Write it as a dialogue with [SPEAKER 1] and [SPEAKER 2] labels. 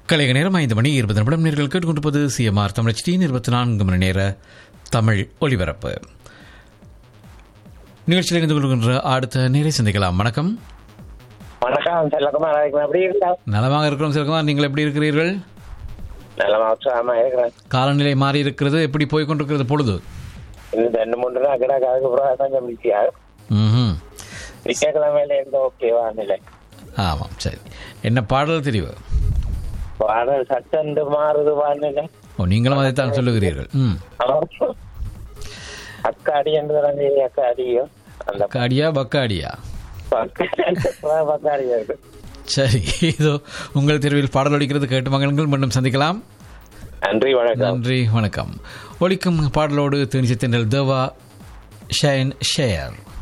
[SPEAKER 1] கலைக நேரம் ஐந்து மணி இருபது நிமிடம் நேர்கள் கேட்டுக்கொண்டிருப்பது சிஎம்ஆர் தமிழ் டி இருபத்தி நான்கு மணி நேர தமிழ் ஒலிபரப்பு நிகழ்ச்சியில் இருந்து கொள்கின்ற அடுத்த நேரை சந்திக்கலாம் வணக்கம்
[SPEAKER 2] வணக்கம் செல்லகுமார் இருக்கிறேன் எப்படி இருக்கா
[SPEAKER 1] நலமாக இருக்கிறோம் சிறகுமார் நீங்கள் எப்படி இருக்கிறீர்கள்
[SPEAKER 2] நல்லமா உற்சாகமா இருக்கிறேன்
[SPEAKER 1] காலநிலை மாறி இருக்கிறது எப்படி போய் கொண்டிருக்கிறது பொழுது
[SPEAKER 2] இன்னும் ரெண்டு மூணு நாள் கிடக்கு அதுக்கப்புறம் கொஞ்சம் பிஸியா
[SPEAKER 1] ம்
[SPEAKER 2] திங்கக்கிழமையில இருந்து ஓகேவா நிலை
[SPEAKER 1] ஆமாம் சரி என்ன பாடல் தெரிவு
[SPEAKER 2] பாடல் சட்டண்டு மாறுது வானிலை
[SPEAKER 1] ஓ நீங்களும் அதைத்தான் சொல்லுகிறீர்கள் ம்
[SPEAKER 2] அக்காடி என்று தானே அக்காடியோ அந்த
[SPEAKER 1] காடியா பக்காடியா
[SPEAKER 2] பக்காடி இருக்கு
[SPEAKER 1] சரி இதோ உங்கள் தெருவில் பாடல் ஒலிக்கிறது கேட்டு மகன்கள் மீண்டும் சந்திக்கலாம்
[SPEAKER 2] நன்றி வணக்கம்
[SPEAKER 1] நன்றி வணக்கம் ஒலிக்கும் பாடலோடு தேனிசை தென்றல் தேவா ஷயன் ஷேயர்